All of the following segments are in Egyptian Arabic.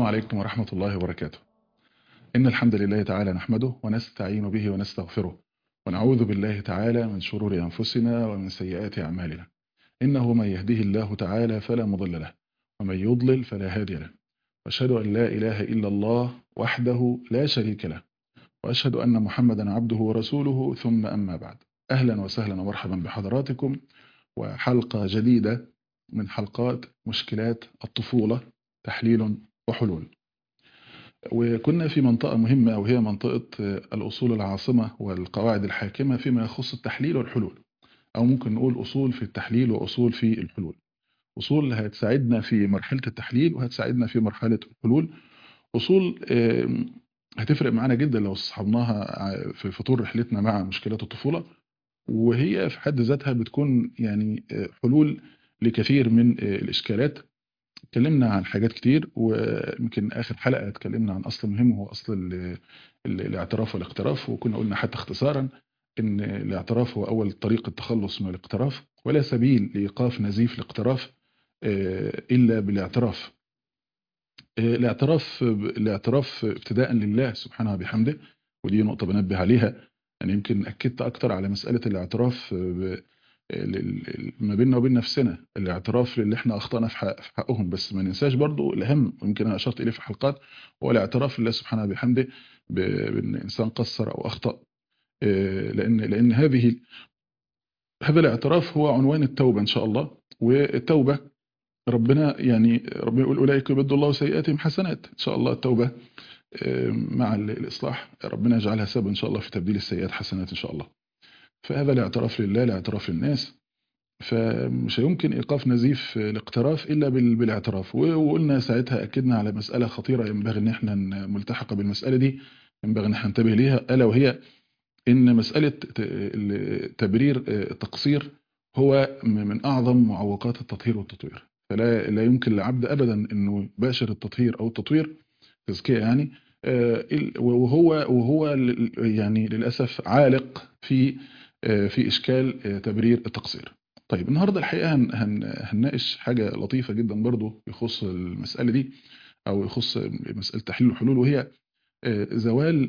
عليكم ورحمة الله وبركاته إن الحمد لله تعالى نحمده ونستعين به ونستغفره ونعوذ بالله تعالى من شرور أنفسنا ومن سيئات أعمالنا إنه من يهده الله تعالى فلا مضل له ومن يضلل فلا هادي له وأشهد أن لا إله إلا الله وحده لا شريك له وأشهد أن محمدا عبده ورسوله ثم أما بعد أهلا وسهلا ومرحبا بحضراتكم وحلقة جديدة من حلقات مشكلات الطفولة تحليل وحلول وكنا في منطقة مهمة وهي منطقة الأصول العاصمة والقواعد الحاكمة فيما يخص التحليل والحلول أو ممكن نقول أصول في التحليل وأصول في الحلول أصول هتساعدنا في مرحلة التحليل وهتساعدنا في مرحلة الحلول أصول هتفرق معانا جدا لو استصحبناها في فطور رحلتنا مع مشكلات الطفولة وهي في حد ذاتها بتكون يعني حلول لكثير من الإشكالات اتكلمنا عن حاجات كتير ويمكن آخر حلقة اتكلمنا عن أصل مهم هو أصل ال ال الاعتراف والاقتراف وكنا قلنا حتى اختصارا إن الاعتراف هو أول طريق التخلص من الاقتراف ولا سبيل لإيقاف نزيف الاقتراف إلا بالاعتراف الاعتراف الاعتراف ابتداء لله سبحانه وبحمده ودي نقطة بنبه عليها يعني يمكن أكدت أكتر على مسألة الاعتراف ما بيننا وبين نفسنا الاعتراف للي احنا أخطأنا في, حق في حقهم بس ما ننساش برضو الأهم ويمكن أنا أشرت إليه في حلقات هو الاعتراف لله سبحانه وبحمده بأن إنسان قصر أو أخطأ لأن, لأن هذه هذا الاعتراف هو عنوان التوبة إن شاء الله والتوبة ربنا يعني ربنا يقول أولئك يبدل الله سيئاتهم حسنات إن شاء الله التوبة مع الإصلاح ربنا يجعلها سبب إن شاء الله في تبديل السيئات حسنات إن شاء الله فهذا الاعتراف لله الاعتراف للناس فمش يمكن إيقاف نزيف الاقتراف إلا بالاعتراف وقلنا ساعتها أكدنا على مسألة خطيرة ينبغي أن احنا ملتحقة بالمسألة دي ينبغي أن احنا ننتبه ليها ألا وهي إن مسألة تبرير التقصير هو من أعظم معوقات التطهير والتطوير فلا لا يمكن للعبد أبدا أنه يباشر التطهير أو التطوير تزكية يعني وهو وهو يعني للأسف عالق في في إشكال تبرير التقصير طيب النهاردة الحقيقة هن هنناقش حاجة لطيفة جدا برضو يخص المسألة دي أو يخص مسألة تحليل الحلول وهي زوال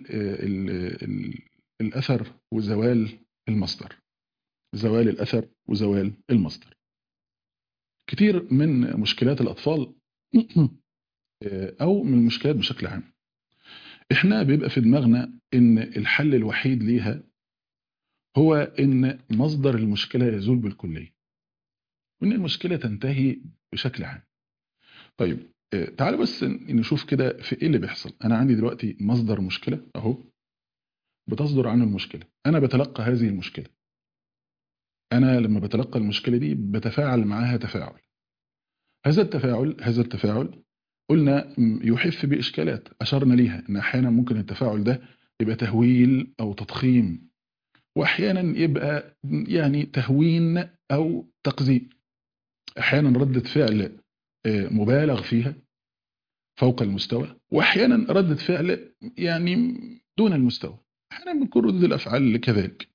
الأثر وزوال المصدر زوال الأثر وزوال المصدر كتير من مشكلات الأطفال أو من المشكلات بشكل عام إحنا بيبقى في دماغنا إن الحل الوحيد ليها هو إن مصدر المشكلة يزول بالكلية وإن المشكلة تنتهي بشكل عام طيب تعالوا بس نشوف كده في إيه اللي بيحصل أنا عندي دلوقتي مصدر مشكلة أهو بتصدر عنه المشكلة أنا بتلقى هذه المشكلة أنا لما بتلقى المشكلة دي بتفاعل معاها تفاعل هذا التفاعل هذا التفاعل قلنا يحف بإشكالات أشرنا ليها إن أحيانا ممكن التفاعل ده يبقى تهويل أو تضخيم وأحيانا يبقى يعني تهوين أو تقزيم أحيانا ردة فعل مبالغ فيها فوق المستوى وأحيانا ردة فعل يعني دون المستوى أحيانا بتكون ردة الأفعال كذلك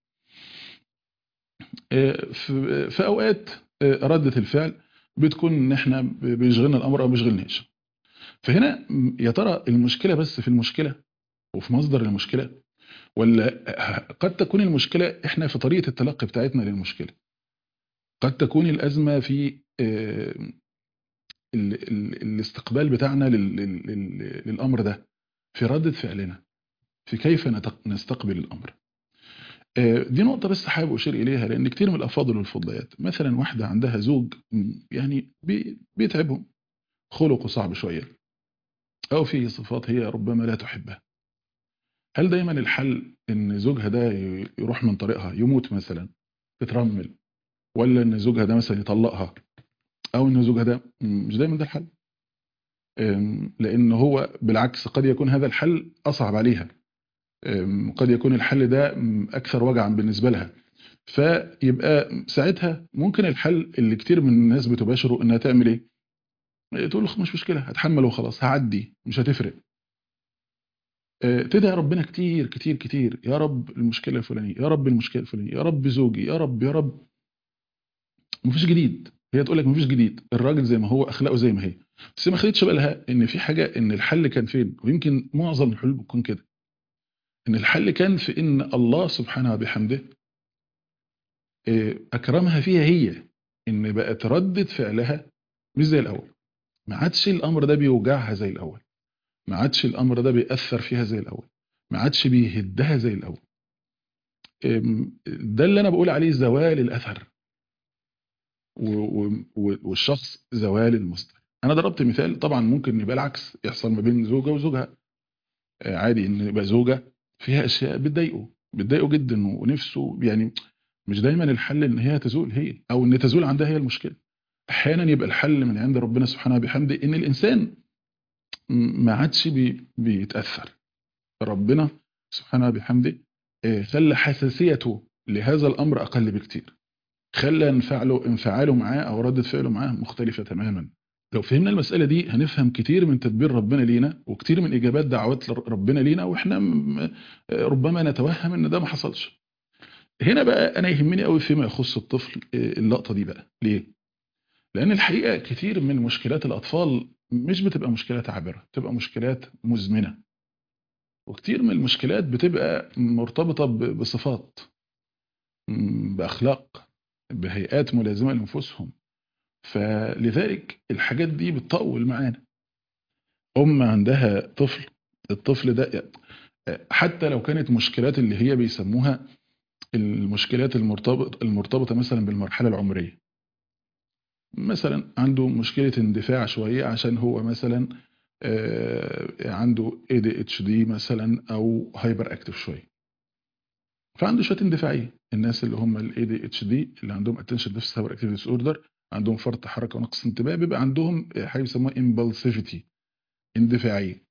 في أوقات ردة الفعل بتكون ان احنا بيشغلنا الامر او بيشغلناش فهنا يا ترى المشكلة بس في المشكلة وفي مصدر المشكلة ولا قد تكون المشكلة احنا في طريقة التلقي بتاعتنا للمشكلة قد تكون الأزمة في الاستقبال بتاعنا للأمر ده في ردة فعلنا في كيف نستقبل الأمر دي نقطة بس حابب أشير إليها لأن كتير من الأفاضل والفضليات مثلا واحدة عندها زوج يعني بيتعبهم خلقه صعب شوية أو فيه صفات هي ربما لا تحبها هل دايما الحل إن زوجها ده يروح من طريقها يموت مثلا تترمل ولا إن زوجها ده مثلا يطلقها أو إن زوجها ده مش دايما ده الحل لأن هو بالعكس قد يكون هذا الحل أصعب عليها قد يكون الحل ده أكثر وجعا بالنسبة لها فيبقى ساعتها ممكن الحل اللي كتير من الناس بتباشره انها تعمل ايه تقول له مش مشكلة هتحمل وخلاص هعدي مش هتفرق تدعي ربنا كتير كتير كتير يا رب المشكلة الفلانية يا رب المشكلة الفلانية يا رب زوجي يا رب يا رب مفيش جديد هي تقول لك مفيش جديد الراجل زي ما هو اخلاقه زي ما هي بس ما خدتش بالها ان في حاجه ان الحل كان فين ويمكن معظم الحلول بتكون كده ان الحل كان في ان الله سبحانه وبحمده آه، اكرمها فيها هي ان بقت ردة فعلها مش زي الاول ما عادش الامر ده بيوجعها زي الاول ما عادش الامر ده بيأثر فيها زي الاول ما عادش بيهدها زي الاول أم، ده اللي انا بقول عليه زوال الاثر و- و- و- والشخص زوال المصدر انا ضربت مثال طبعا ممكن يبقى العكس يحصل ما بين زوجه وزوجها آه، عادي ان يبقى زوجه فيها اشياء بتضايقه بتضايقه جدا ونفسه يعني مش دايما الحل ان هي تزول هي او ان تزول عندها هي المشكله احيانا يبقى الحل من عند ربنا سبحانه وبحمده ان الانسان م- ما عادش بي بيتاثر ربنا سبحانه وبحمده آه، خلى حساسيته لهذا الامر اقل بكتير خلى انفعاله انفعاله معاه او ردة فعله معاه مختلفة تماما لو فهمنا المسألة دي هنفهم كتير من تدبير ربنا لينا وكتير من إجابات دعوات ربنا لينا وإحنا م- ربما نتوهم إن ده ما حصلش هنا بقى أنا يهمني قوي فيما يخص الطفل آه، اللقطة دي بقى ليه؟ لأن الحقيقة كتير من مشكلات الأطفال مش بتبقى مشكلات عابرة بتبقى مشكلات مزمنة وكتير من المشكلات بتبقى مرتبطة ب- بصفات م، بأخلاق بهيئات ملازمة لنفوسهم فلذلك الحاجات دي بتطول معانا أم عندها طفل الطفل ده حتى لو كانت مشكلات اللي هي بيسموها المشكلات المرتبط المرتبطة مثلا بالمرحلة العمرية مثلا عنده مشكلة اندفاع شوية عشان هو مثلا آه، عنده ADHD مثلا أو هايبر أكتف شوية فعنده شوية اندفاعية الناس اللي هم ال ADHD اللي عندهم attention deficit hyperactivity disorder عندهم فرط حركة ونقص انتباه بيبقى عندهم حاجة بيسموها impulsivity اندفاعية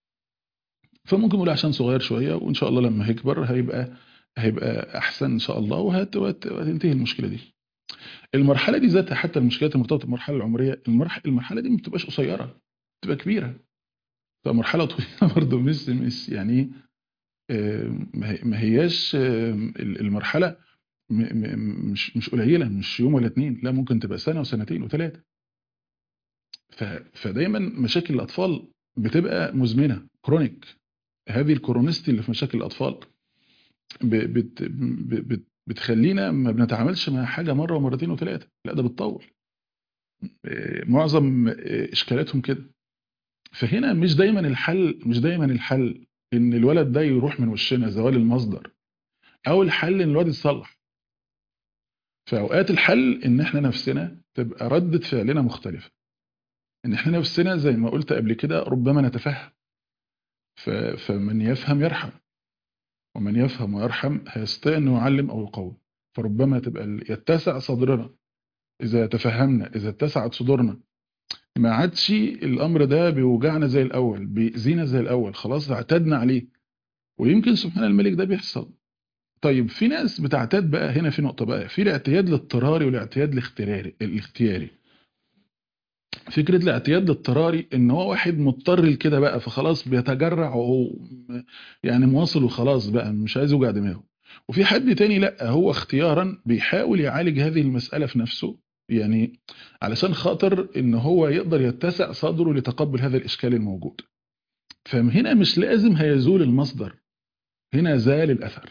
فممكن نقول عشان صغير شوية وإن شاء الله لما هيكبر هيبقى هيبقى أحسن إن شاء الله وهت- وهت- وهتنتهي المشكلة دي المرحلة دي ذاتها حتى المشكلات المرتبطة بالمرحلة العمرية المرح- المرحلة دي ما بتبقاش قصيرة بتبقى كبيرة بتبقى مرحلة طويلة برضه مش مش يعني إيه، آه، ما هي- ما هياش آه، المرحلة م- م- مش مش قليلة مش يوم ولا اتنين لا ممكن تبقى سنة وسنتين وثلاثة ف- فدايما مشاكل الأطفال بتبقى مزمنة كرونيك هذه الكرونستي اللي في مشاكل الأطفال ب- بت ب- بت بتخلينا ما بنتعاملش مع حاجة مرة ومرتين وثلاثة لا ده بتطول آه، معظم آه، إشكالاتهم كده فهنا مش دايما الحل مش دايما الحل إن الولد ده يروح من وشنا زوال المصدر أو الحل إن الولد يتصلح في أوقات الحل إن إحنا نفسنا تبقى ردة فعلنا مختلفة إن إحنا نفسنا زي ما قلت قبل كده ربما نتفهم ف- فمن يفهم يرحم ومن يفهم ويرحم هيستطيع انه يعلم او يقوم فربما تبقى ال- يتسع صدرنا اذا تفهمنا اذا اتسعت صدورنا ما عادش الامر ده بيوجعنا زي الاول بيأذينا زي الاول خلاص اعتدنا عليه ويمكن سبحان الملك ده بيحصل طيب في ناس بتعتاد بقى هنا في نقطة بقى في الاعتياد الاضطراري والاعتياد الاختياري الاختياري فكرة الاعتياد الاضطراري ان هو واحد مضطر لكده بقى فخلاص بيتجرع وهو م- يعني مواصل وخلاص بقى مش عايز يوجع دماغه وفي حد تاني لا هو اختيارا بيحاول يعالج هذه المسألة في نفسه يعني علشان خاطر ان هو يقدر يتسع صدره لتقبل هذا الاشكال الموجود فهنا مش لازم هيزول المصدر هنا زال الاثر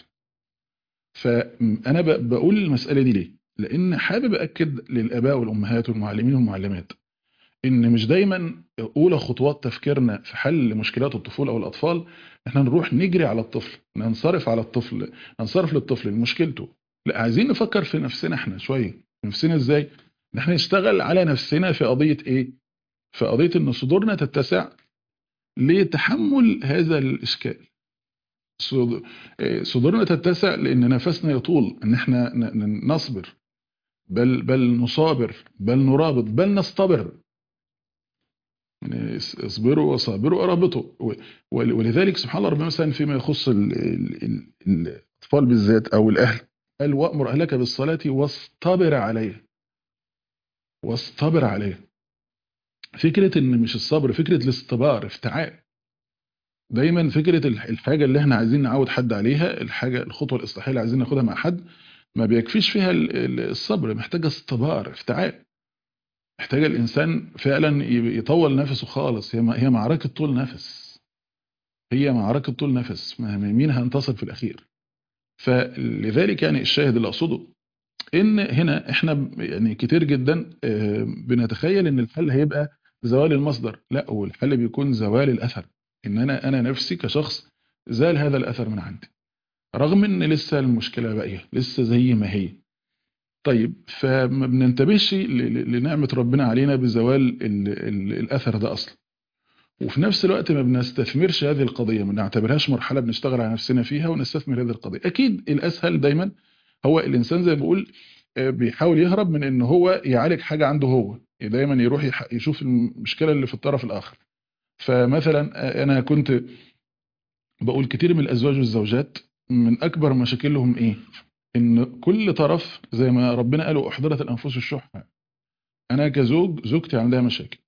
فانا ب- بقول المسألة دي ليه لان حابب اكد للاباء والامهات والمعلمين والمعلمات ان مش دايما اولى خطوات تفكيرنا في حل مشكلات الطفوله او الاطفال احنا نروح نجري على الطفل ننصرف على الطفل ننصرف للطفل لمشكلته لا عايزين نفكر في نفسنا احنا شويه في نفسنا ازاي ان احنا نشتغل على نفسنا في قضيه ايه في قضيه ان صدورنا تتسع لتحمل هذا الاشكال صد- إيه، صدورنا تتسع لان نفسنا يطول ان احنا ن- ن- نصبر بل بل نصابر بل نرابط بل نصطبر يعني اصبروا وصابروا ورابطوا و- ول- ولذلك سبحان الله ربنا مثلا فيما يخص ال- ال- ال- الاطفال بالذات او الاهل قال وامر اهلك بالصلاه واصطبر عليها واصطبر عليها فكره ان مش الصبر فكره الاصطبار افتعال دايما فكره الح- الحاجه اللي احنا عايزين نعود حد عليها الحاجه الخطوه الاصلاحيه اللي عايزين ناخدها مع حد ما بيكفيش فيها ال- ال- الصبر محتاجه اصطبار افتعال محتاجه الانسان فعلا ي- يطول نفسه خالص هي هي معركه طول نفس هي معركه طول نفس ما- مين هينتصر في الاخير فلذلك يعني الشاهد اللي اقصده ان هنا احنا ب- يعني كتير جدا آه، بنتخيل ان الحل هيبقى زوال المصدر لا هو الحل بيكون زوال الاثر ان انا انا نفسي كشخص زال هذا الاثر من عندي رغم ان لسه المشكله باقيه لسه زي ما هي طيب فما بننتبهش ل- ل- لنعمه ربنا علينا بزوال ال ال الاثر ده اصلا وفي نفس الوقت ما بنستثمرش هذه القضيه ما بنعتبرهاش مرحله بنشتغل على نفسنا فيها ونستثمر هذه القضيه اكيد الاسهل دايما هو الانسان زي ما بقول آه، بيحاول يهرب من ان هو يعالج حاجه عنده هو دايما يروح يح- يشوف المشكله اللي في الطرف الاخر فمثلا آه، انا كنت بقول كتير من الازواج والزوجات من اكبر مشاكلهم ايه ان كل طرف زي ما ربنا قالوا احضرت الانفس الشح انا كزوج زوجتي عندها مشاكل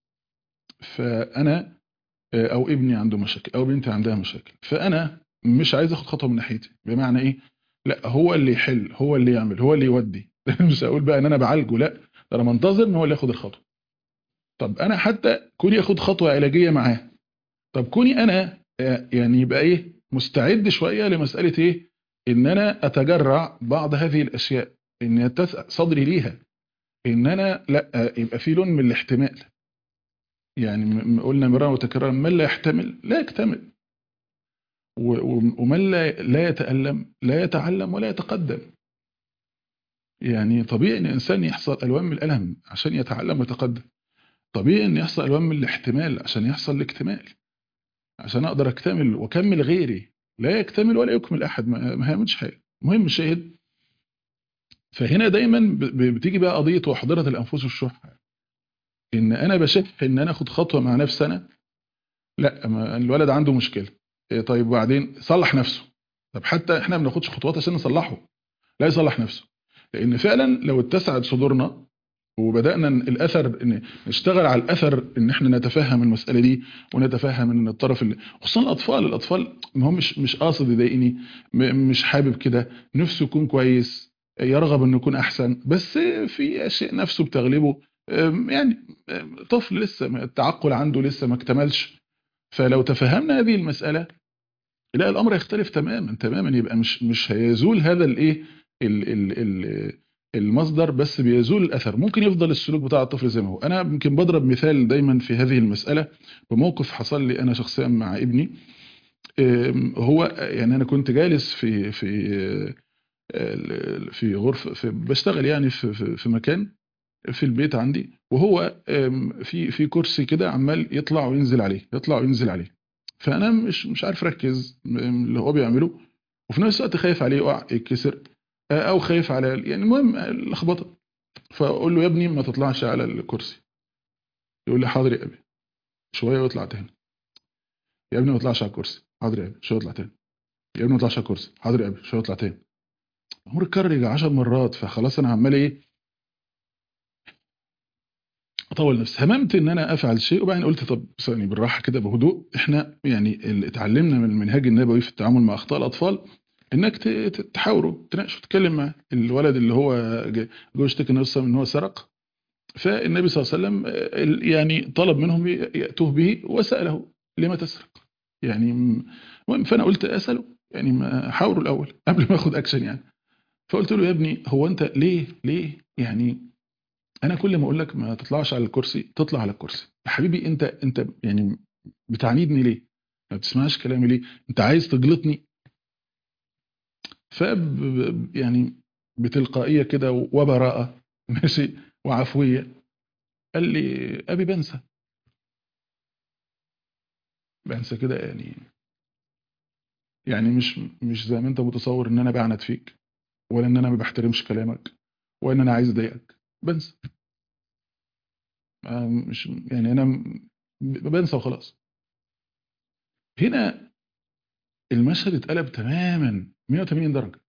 فانا آه، او ابني عنده مشاكل او بنتي عندها مشاكل فانا مش عايز اخد خطوه من ناحيتي بمعنى ايه لا هو اللي يحل هو اللي يعمل هو اللي يودي مش هقول بقى ان انا بعالجه لا ده انا منتظر ان هو اللي ياخد الخطوه طب انا حتى كوني اخد خطوه علاجيه معاه طب كوني انا آه، يعني يبقى ايه مستعد شويه لمساله ايه ان انا اتجرع بعض هذه الاشياء ان يتسع صدري ليها ان انا لا آه، يبقى في لون من الاحتمال يعني م- م- قلنا مرارا وتكرارا من لا يحتمل لا يكتمل و- و- ومن لا لا يتألم لا يتعلم ولا يتقدم يعني طبيعي ان الانسان يحصل الوان من الالم عشان يتعلم ويتقدم طبيعي ان يحصل الوان من الاحتمال عشان يحصل الاكتمال عشان اقدر اكتمل واكمل غيري لا يكتمل ولا يكمل احد ما ما هيعملش حاجه المهم الشاهد فهنا دايما ب- ب- بتيجي بقى قضيه وحضره الانفس الشح ان انا بشح ان انا اخد خطوه مع نفسي انا لا ما الولد عنده مشكله إيه طيب وبعدين صلح نفسه طب حتى احنا ما بناخدش خطوات عشان نصلحه لا يصلح نفسه لان فعلا لو اتسعت صدورنا وبدانا الاثر ان نشتغل على الاثر ان احنا نتفهم المساله دي ونتفهم ان الطرف اللي خصوصا الاطفال الاطفال ما هو مش مش قاصد يضايقني م- مش حابب كده نفسه يكون كويس يرغب انه يكون احسن بس في اشياء نفسه بتغلبه أم، يعني أم، طفل لسه التعقل عنده لسه ما اكتملش فلو تفهمنا هذه المساله لا الامر يختلف تماما تماما يبقى مش مش هيزول هذا الايه ال- ال- ال- المصدر بس بيزول الاثر ممكن يفضل السلوك بتاع الطفل زي ما هو انا يمكن بضرب مثال دايما في هذه المساله بموقف حصل لي انا شخصيا مع ابني أم، هو يعني انا كنت جالس في في آه، في غرفه في بشتغل يعني في في في مكان في البيت عندي وهو أم، في في كرسي كده عمال يطلع وينزل عليه يطلع وينزل عليه فانا مش مش عارف اركز م- اللي هو بيعمله وفي نفس الوقت خايف عليه يقع يتكسر آه، او خايف على يعني المهم اللخبطه فاقول له يا ابني ما تطلعش على الكرسي يقول لي حاضر يا ابي شويه ويطلع تاني يا ابني ما تطلعش على الكرسي حاضر يا ابي شويه يطلع تاني يا ابني ما تطلعش على الكرسي حاضر يا ابي شويه يطلع تاني الامر اتكرر يجي 10 مرات فخلاص انا عمال ايه اطول نفسي هممت ان انا افعل شيء وبعدين قلت طب ثاني بالراحه كده بهدوء احنا يعني اللي اتعلمنا من المنهاج النبوي في التعامل مع اخطاء الاطفال انك ت- ت- تحاوروا تناقشوا تتكلم معاه الولد اللي هو جا- جه اشتكى نفسه ان هو سرق فالنبي صلى الله عليه وسلم آه، ال- يعني طلب منهم ي- ياتوه به وساله لما تسرق يعني م- المهم فانا قلت اساله يعني ما حاوروا الاول قبل ما اخد اكشن يعني فقلت له يا ابني هو انت ليه ليه يعني انا كل ما اقول لك ما تطلعش على الكرسي تطلع على الكرسي يا حبيبي انت انت يعني بتعنيدني ليه ما بتسمعش كلامي ليه انت عايز تجلطني ف يعني بتلقائيه كده وبراءه ماشي وعفويه قال لي ابي بنسى بنسى كده يعني يعني مش مش زي ما انت متصور ان انا بعند فيك ولا ان انا ما بحترمش كلامك وان انا عايز اضايقك بنسى آه، مش يعني انا م- بنسى وخلاص هنا المشهد اتقلب تماما 180 درجه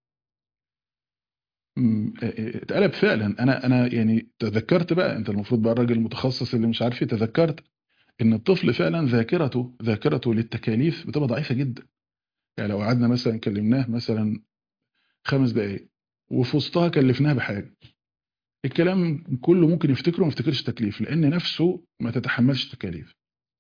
م- اه- اه- اتقلب فعلا انا انا يعني تذكرت بقى انت المفروض بقى الراجل المتخصص اللي مش عارف ايه تذكرت ان الطفل فعلا ذاكرته ذاكرته للتكاليف بتبقى ضعيفه جدا يعني لو قعدنا مثلا كلمناه مثلا خمس دقائق وفي وسطها كلفناه بحاجه الكلام كله ممكن يفتكره وما يفتكرش تكليف لان نفسه ما تتحملش تكاليف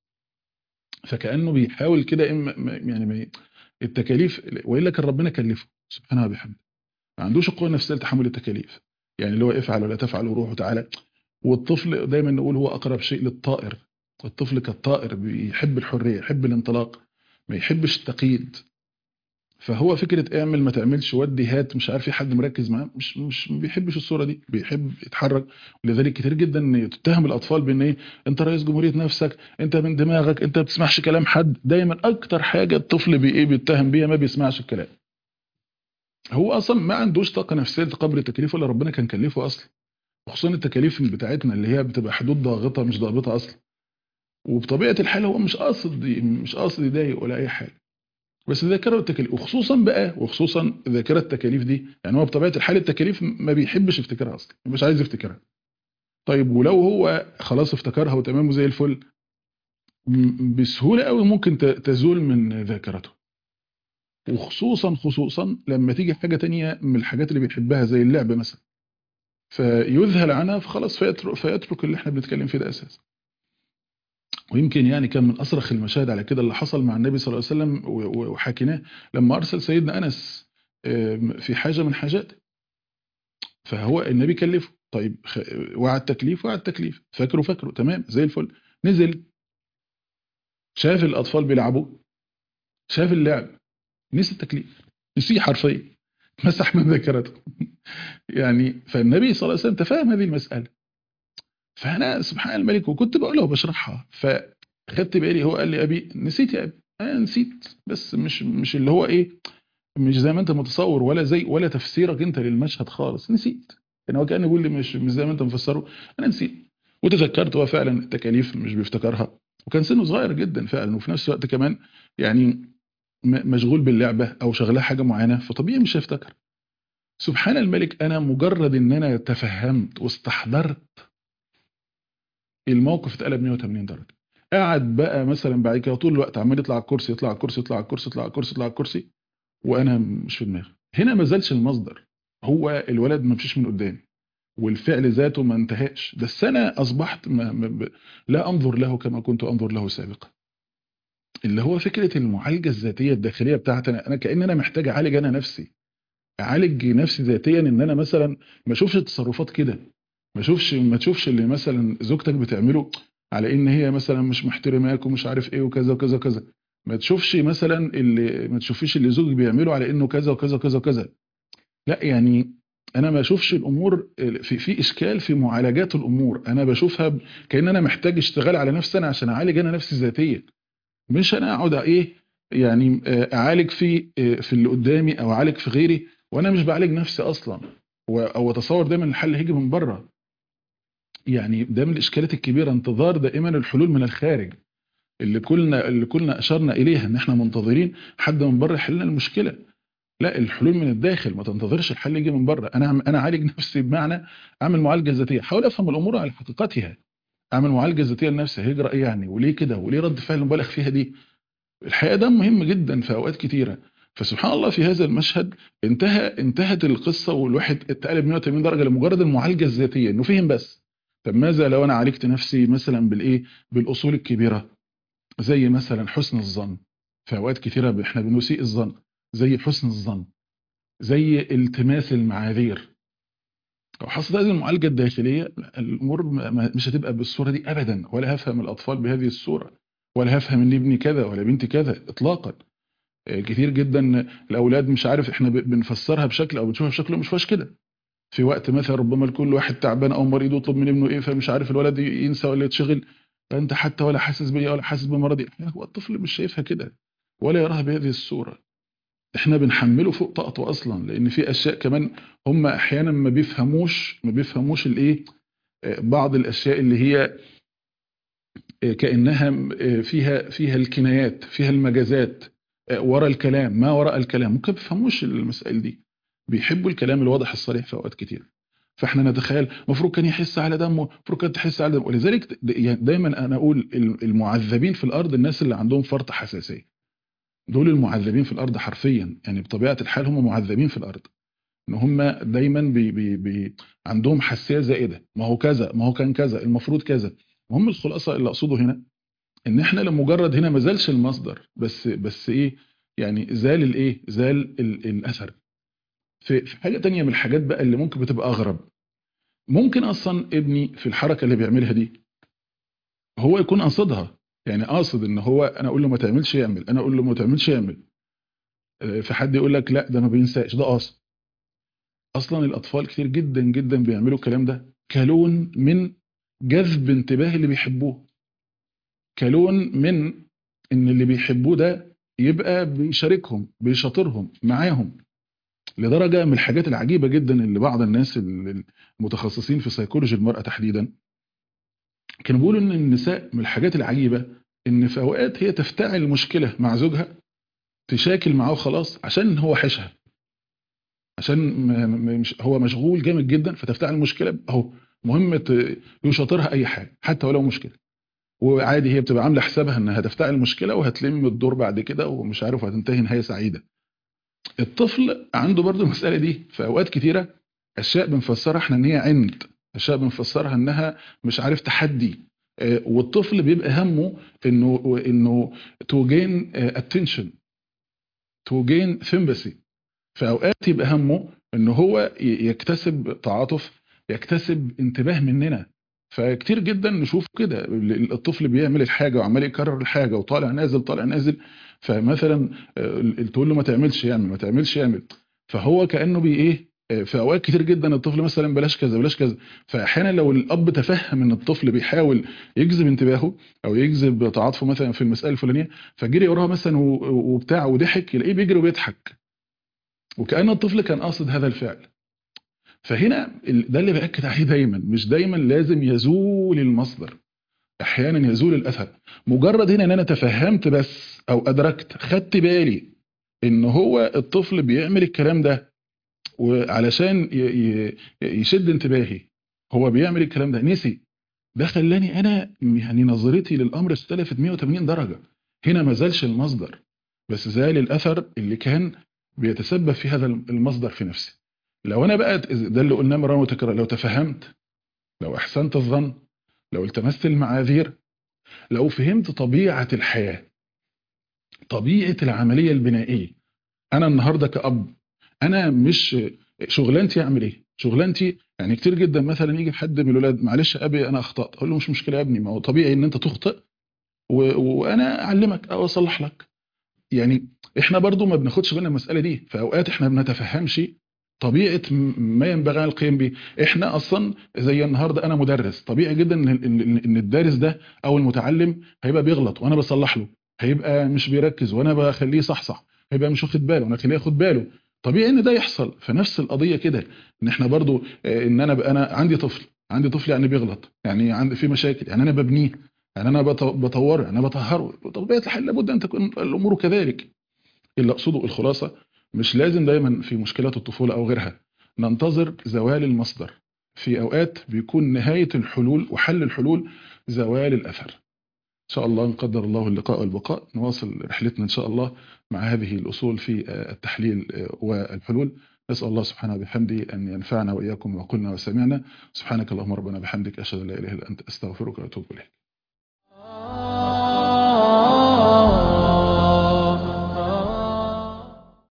فكانه بيحاول كده إما ما- يعني ما ي- التكاليف والا كان ربنا كلفه سبحانه وبحمده ما عندوش القوه النفسيه لتحمل التكاليف يعني اللي هو افعل ولا تفعل وروح وتعالى والطفل دايما نقول هو اقرب شيء للطائر الطفل كالطائر بيحب الحريه يحب الانطلاق ما يحبش التقييد فهو فكره اعمل ما تعملش ودي هات مش عارف في حد مركز معاه مش مش ما بيحبش الصوره دي بيحب يتحرك ولذلك كتير جدا ان تتهم الاطفال بان ايه انت رئيس جمهوريه نفسك انت من دماغك انت ما بتسمعش كلام حد دايما اكتر حاجه الطفل بي ايه بيتهم بيها ما بيسمعش الكلام هو اصلا ما عندوش طاقه نفسيه لتقبل التكاليف ولا ربنا كان كلفه اصلا وخصوصا التكاليف بتاعتنا اللي هي بتبقى حدود ضاغطه مش ضابطه اصلا وبطبيعه الحال هو مش قاصد مش قاصد يضايق ولا اي حاجه بس ذاكره التكاليف وخصوصا بقى وخصوصا ذاكره التكاليف دي يعني هو بطبيعه الحال التكاليف ما بيحبش يفتكرها اصلا مش عايز يفتكرها طيب ولو هو خلاص افتكرها وتمام وزي الفل م- بسهوله قوي ممكن ت- تزول من ذاكرته وخصوصا خصوصا لما تيجي حاجه تانية من الحاجات اللي بيحبها زي اللعب مثلا فيذهل عنها فخلاص فيترك, فيترك اللي احنا بنتكلم فيه ده اساسا ويمكن يعني كان من اصرخ المشاهد على كده اللي حصل مع النبي صلى الله عليه وسلم و- و- وحكيناه لما ارسل سيدنا انس آم، في حاجه من حاجاته فهو النبي كلفه طيب خ- وعد تكليف وعد تكليف فاكره فاكره تمام زي الفل نزل شاف الاطفال بيلعبوا شاف اللعب نسي التكليف نسيه حرفيا مسح من ذاكرته يعني فالنبي صلى الله عليه وسلم تفهم هذه المساله فانا سبحان الملك وكنت بقولها وبشرحها فخدت بالي هو قال لي ابي نسيت يا ابي انا نسيت بس مش مش اللي هو ايه مش زي ما انت متصور ولا زي ولا تفسيرك انت للمشهد خالص نسيت يعني هو كان يقول لي مش مش زي ما انت مفسره انا نسيت وتذكرت هو فعلا التكاليف مش بيفتكرها وكان سنه صغير جدا فعلا وفي نفس الوقت كمان يعني م- مشغول باللعبه او شغلها حاجه معينه فطبيعي مش هيفتكر سبحان الملك انا مجرد ان انا تفهمت واستحضرت الموقف اتقلب 180 درجه قعد بقى مثلا بعد كده طول الوقت عمال يطلع على الكرسي يطلع على الكرسي يطلع على الكرسي يطلع على الكرسي يطلع على الكرسي وانا مش في دماغي هنا ما زالش المصدر هو الولد ما مشيش من قدامي والفعل ذاته ما انتهاش بس انا اصبحت ما ما ب... لا انظر له كما كنت انظر له سابقا اللي هو فكره المعالجه الذاتيه الداخليه بتاعتي انا انا كان انا محتاج اعالج انا نفسي اعالج نفسي ذاتيا ان انا مثلا ما اشوفش التصرفات كده ما اشوفش ما تشوفش اللي مثلا زوجتك بتعمله على ان هي مثلا مش محترماك ومش عارف ايه وكذا وكذا وكذا ما تشوفش مثلا اللي ما تشوفيش اللي زوجك بيعمله على انه كذا وكذا وكذا وكذا لا يعني انا ما اشوفش الامور في في اشكال في معالجات الامور انا بشوفها ب- كان انا محتاج اشتغال على نفسي انا عشان اعالج انا نفسي ذاتيا مش انا اقعد ايه يعني آه، اعالج في آه، في اللي قدامي او اعالج في غيري وانا مش بعالج نفسي اصلا و- او اتصور دايما الحل هيجي من بره يعني ده من الاشكالات الكبيره انتظار دائما الحلول من الخارج اللي كلنا اللي كلنا اشرنا اليها ان احنا منتظرين حد من بره يحل لنا المشكله لا الحلول من الداخل ما تنتظرش الحل يجي من بره انا انا اعالج نفسي بمعنى اعمل معالجه ذاتيه احاول افهم الامور على حقيقتها اعمل معالجه ذاتيه لنفسي هيجرى ايه يعني وليه كده وليه رد فعل مبالغ فيها دي الحقيقه ده مهم جدا في اوقات كتيره فسبحان الله في هذا المشهد انتهى انتهت القصه والواحد اتقلب 180 درجه لمجرد المعالجه الذاتيه انه فهم بس طب ماذا لو انا عالجت نفسي مثلا بالايه بالاصول الكبيره زي مثلا حسن الظن في اوقات كتيره احنا بنسيء الظن زي حسن الظن زي التماس المعاذير لو حصلت هذه المعالجه الداخليه الامور ما- ما- مش هتبقى بالصوره دي ابدا ولا هفهم الاطفال بهذه الصوره ولا هفهم ان ابني كذا ولا بنتي كذا اطلاقا آه، كتير جدا الاولاد مش عارف احنا ب- بنفسرها بشكل او بنشوفها بشكل مش فيهاش كده في وقت مثلا ربما كل واحد تعبان او مريض يطلب من ابنه ايه فمش عارف الولد ينسى ولا يتشغل فانت حتى ولا حاسس بيا ولا حاسس بمرضي هو الطفل مش شايفها كده ولا يراها بهذه الصوره احنا بنحمله فوق طاقته اصلا لان في اشياء كمان هم احيانا ما بيفهموش ما بيفهموش الايه آه، بعض الاشياء اللي هي آه، كانها آه، فيها فيها الكنايات فيها المجازات آه، ورا الكلام ما وراء الكلام ممكن ما بيفهموش المسائل دي بيحبوا الكلام الواضح الصريح في اوقات كتير فاحنا نتخيل المفروض كان يحس على دمه المفروض كانت تحس على دمه ولذلك د- يعني دايما انا اقول المعذبين في الارض الناس اللي عندهم فرط حساسيه دول المعذبين في الارض حرفيا يعني بطبيعه الحال هم معذبين في الارض ان هم دايما بي بي بي عندهم حساسيه زائده ما هو كذا ما هو كان كذا المفروض كذا المهم الخلاصه اللي اقصده هنا ان احنا لمجرد هنا ما زالش المصدر بس بس ايه يعني زال الايه زال ال- الاثر في في حاجه تانية من الحاجات بقى اللي ممكن بتبقى اغرب ممكن اصلا ابني في الحركه اللي بيعملها دي هو يكون قاصدها يعني قاصد ان هو انا اقول له ما تعملش يعمل انا اقول له ما تعملش يعمل آه، في حد يقول لك لا ده ما بينساش ده قاصد اصلا الاطفال كتير جدا جدا بيعملوا الكلام ده كلون من جذب انتباه اللي بيحبوه كلون من ان اللي بيحبوه ده يبقى بيشاركهم بيشاطرهم معاهم لدرجه من الحاجات العجيبه جدا اللي بعض الناس المتخصصين في سيكولوجي المراه تحديدا كانوا بيقولوا ان النساء من الحاجات العجيبه ان في اوقات هي تفتعل مشكله مع زوجها تشاكل معاه خلاص عشان هو حشها عشان م- م- مش هو مشغول جامد جدا فتفتعل المشكله اهو مهم ت- يشاطرها اي حاجه حتى ولو مشكله وعادي هي بتبقى عامله حسابها انها هتفتعل المشكله وهتلم الدور بعد كده ومش عارف وهتنتهي نهايه سعيده الطفل عنده برضو المساله دي في اوقات كتيره اشياء بنفسرها احنا ان هي عند اشياء بنفسرها انها مش عارف تحدي آه، والطفل بيبقى همه انه انه تو جين اتنشن تو جين sympathy في اوقات يبقى همه ان هو ي- يكتسب تعاطف يكتسب انتباه مننا فكتير جدا نشوف كده ال- الطفل بيعمل الحاجه وعمال يكرر الحاجه وطالع نازل طالع نازل فمثلا آه، تقول له ما تعملش يعمل ما تعملش يعمل فهو كانه بي ايه آه، في اوقات كتير جدا الطفل مثلا بلاش كذا بلاش كذا فاحيانا لو الاب تفهم ان الطفل بيحاول يجذب انتباهه او يجذب تعاطفه مثلا في المساله الفلانيه فجري وراها مثلا و- وبتاع وضحك يلاقيه بيجري وبيضحك وكأن الطفل كان قاصد هذا الفعل فهنا ال- ده اللي بأكد عليه دايما مش دايما لازم يزول المصدر احيانا يزول الاثر مجرد هنا ان انا تفهمت بس او ادركت خدت بالي ان هو الطفل بيعمل الكلام ده وعلشان ي- ي- يشد انتباهي هو بيعمل الكلام ده نسي ده خلاني انا يعني نظرتي للامر اختلفت 180 درجه هنا ما زالش المصدر بس زال الاثر اللي كان بيتسبب في هذا المصدر في نفسي لو انا بقى ده اللي قلناه مرة وتكرار لو تفهمت لو احسنت الظن لو التمست المعاذير لو فهمت طبيعة الحياة طبيعة العملية البنائية انا النهاردة كأب انا مش شغلانتي اعمل ايه شغلانتي يعني كتير جدا مثلا يجي حد من الولاد معلش يا ابي انا اخطات اقول له مش مشكله يا ابني ما هو طبيعي ان انت تخطئ و... وانا اعلمك او اصلح لك يعني احنا برضو ما بناخدش بالنا من المساله دي في اوقات احنا ما بنتفهمش طبيعه م- ما ينبغي القيام به احنا اصلا زي النهارده انا مدرس طبيعي جدا ان ان إن الدارس ده او المتعلم هيبقى بيغلط وانا بصلح له هيبقى مش بيركز وانا بخليه صحصح هيبقى مش واخد باله وانا اخليه ياخد باله طبيعي ان ده يحصل فنفس القضيه كده ان احنا برضو آه، ان انا بقى انا عندي طفل عندي طفل يعني بيغلط يعني عندي في مشاكل يعني انا ببنيه يعني انا بط- بطوره يعني انا بطهره طبيعه الحال لابد ان تكون الامور كذلك اللي اقصده الخلاصه مش لازم دايما في مشكلات الطفوله او غيرها ننتظر زوال المصدر في اوقات بيكون نهايه الحلول وحل الحلول زوال الاثر ان شاء الله ان قدر الله اللقاء والبقاء نواصل رحلتنا ان شاء الله مع هذه الاصول في آه، التحليل آه، والحلول نسال الله سبحانه وبحمده ان ينفعنا واياكم وقلنا وسمعنا سبحانك اللهم ربنا بحمدك اشهد ان لا اله الا انت استغفرك واتوب اليك